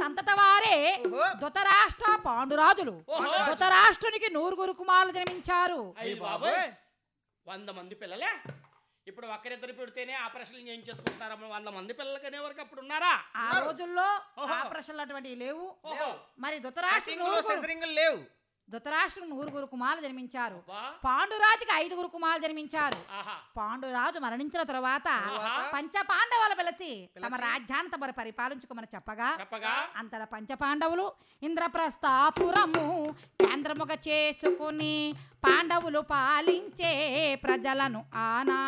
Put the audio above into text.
సంతత వారే ఓహో. ధృతరాష్ట్ర పాండురాజులు ఓహో. ధృతరాష్ట్రునికి నూరుగురు కుమారులు జన్మించారు అయ్యి బాబోయ్ వంద మంది పిల్లలే ఇప్పుడు ఒక్కరిద్దరు పెడితేనే ఆపరేషన్లు ఏం చేసుకుంటున్నారమ్మ వంద మంది పిల్లలు కనే వరకు అప్పుడు ఉన్నారా ఆ రోజుల్లో ఓహో. ఆపరేషన్లు అటువంటివి లేవు ఓహో మరి ధృతరాష్ట్ర కటింగ్లు నూరుగురు సెసరింగ్లు లేవు ధృతరాష్ట్రుడు నూరుగురు కుమారులు జన్మించారు వా. పాండురాజుకి ఐదుగురు కుమారులు జన్మించారు ఆహా పాండురాజు మరణించిన తరువాత ఆహా. పంచ పాండవులు పిలిచి తమ పిలిచి? రాజ్యాన్ని తమరు పరిపాలించుకోమని చెప్పగా చెప్పగా అంతట పంచ పాండవులు ఇంద్రప్రస్థాపురము కేంద్రముగా చేసుకుని పాండవులు పాలించే ప్రజలను ఆనా